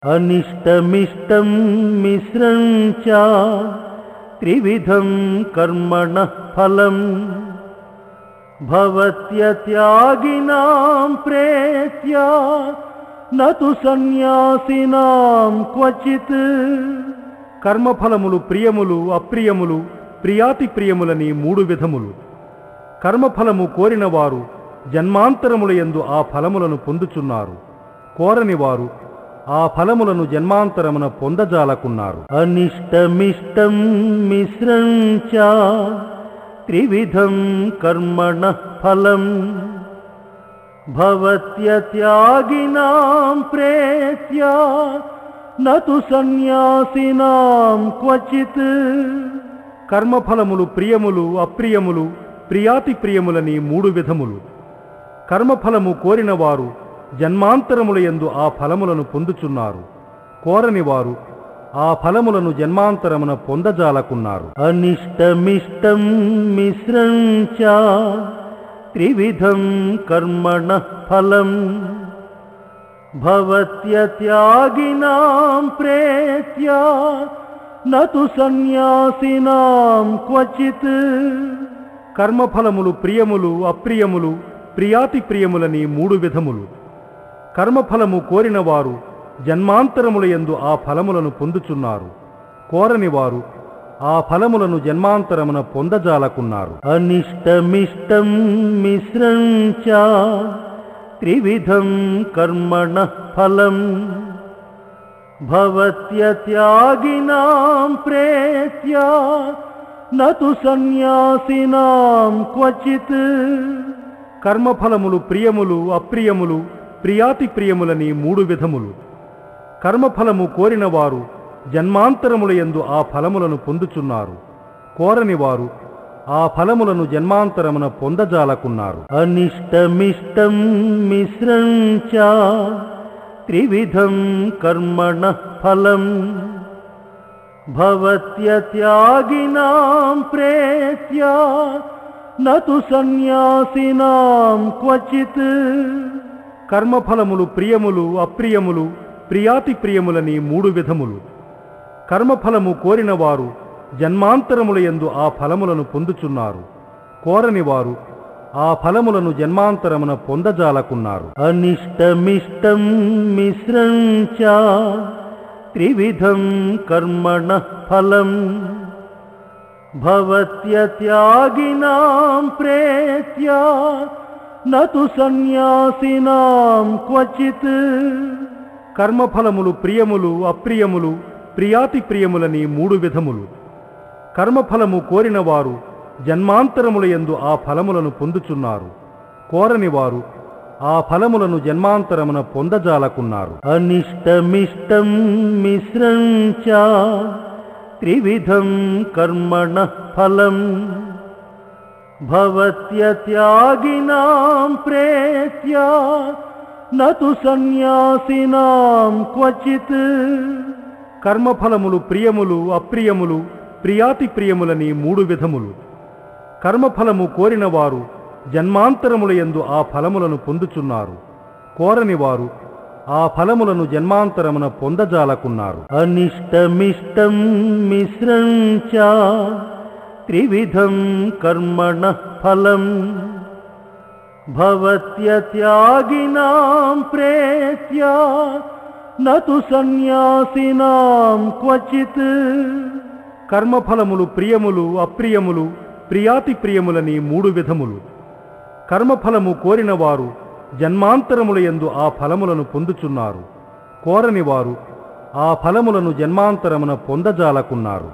అనిష్టమిష్టం మిశ్రం చ త్రివిధం కర్మణ ఫలం భవత్యత్యాగినాం ప్రేత్య నతు సన్యాసినాం క్వచిత్ కర్మఫలములు ప్రియములు అప్రియములు ప్రియాతి ప్రియములని మూడు విధములు కర్మఫలము కోరిన వారు జన్మాంతరముల యందు ఆ ఫలములను పొందుచున్నారు కోరని వారు ఆ ఫలములను జన్మాంతరమున పొందజాలకున్నారు అనిష్టమిష్టం మిశ్రం చ త్రివిధం కర్మణ ఫలం భవత్యత్యాగినాం ప్రేత్య నతు సన్యాసినాం క్వచిత్ కర్మఫలములు ప్రియములు అప్రియములు ప్రియాతి ప్రియములని మూడు విధములు కర్మఫలము కోరిన వారు జన్మాంతరముల యందు ఆ ఫలములను పొందుచున్నారు కోరని వారు ఆ ఫలములను జన్మాంతరమున పొందజాలకున్నారు అనిష్టమిష్టం మిశ్రం చ త్రివిధం కర్మణ ఫలం భవత్యత్యాగినాం ప్రేత్య నతు సన్యాసినాం క్వచిత్ కర్మఫలములు ప్రియములు అప్రియములు ప్రియాతి ప్రియములని మూడు విధములు కర్మఫలము కోరిన వారు జన్మాంతరముల యందు ఆ ఫలములను పొందుచున్నారు కోరని వారు ఆ ఫలములను జన్మాంతరమున పొందజాలకున్నారు అనిష్టమిష్టం మిశ్రం చ త్రివిధం కర్మణ ఫలం భవత్యత్యాగినాం ప్రేత్య నతు సన్యాసినాం క్వచిత్ కర్మఫలములు ప్రియములు అప్రియములు ప్రియాతి ప్రియములని మూడు విధములు కర్మఫలము కోరిన వారు జన్మాంతరముల యందు ఆ ఫలములను పొందుచున్నారు కోరని వారు ఆ ఫలములను జన్మాంతరమున పొందజాలకున్నారు అనిష్టమిష్టం మిశ్రం చ త్రివిధం కర్మణ ఫలం భవత్యత్యాగినాం ప్రేత్య నతు సన్యాసినాం క్వచిత్ కర్మఫలములు ప్రియములు అప్రియములు ప్రియాతి ప్రియములని మూడు విధములు కర్మఫలము కోరిన వారు జన్మాంతరముల యందు ఆ ఫలములను పొందుచున్నారు కోరని వారు ఆ ఫలములను జన్మాంతరమున పొందజాలకున్నారు అనిష్టమిష్టం మిశ్రం చ త్రివిధం కర్మణ ఫలం భవత్యత్యాగినాం ప్రేత్య నతు సన్యాసినాం క్వచిత్ కర్మఫలములు ప్రియములు అప్రియములు ప్రియాతి ప్రియములని మూడు విధములు కర్మఫలము కోరిన వారు జన్మాంతరముల యందు ఆ ఫలములను పొందుచున్నారు కోరని వారు ఆ ఫలములను జన్మాంతరమున పొందజాలకున్నారు అనిష్టమిష్టం మిశ్రం చ త్రివిధం కర్మణ ఫలం భవత్యత్యాగినాం ప్రేత్య నతు సన్యాసినాం క్వచిత్ కర్మఫలములు ప్రియములు అప్రియములు ప్రియాతి ప్రియములని మూడు విధములు కర్మఫలము కోరిన వారు జన్మాంతరముల యందు ఆ ఫలములను పొందుచున్నారు కోరని వారు ఆ ఫలములను జన్మాంతరమున పొందజాలకున్నారు అనిష్టమిష్టం మిశ్రం చ త్రివిధం కర్మణ ఫలం భవత్యత్యాగినాం ప్రేత్య నతు సన్యాసినాం క్వచిత్ కర్మఫలములు ప్రియములు అప్రియములు ప్రియాతి ప్రియములని మూడు విధములు కర్మఫలము కోరిన వారు జన్మాంతరముల యందు ఆ ఫలములను పొందుచున్నారు కోరని వారు ఆ ఫలములను జన్మాంతరమున పొందజాలకున్నారు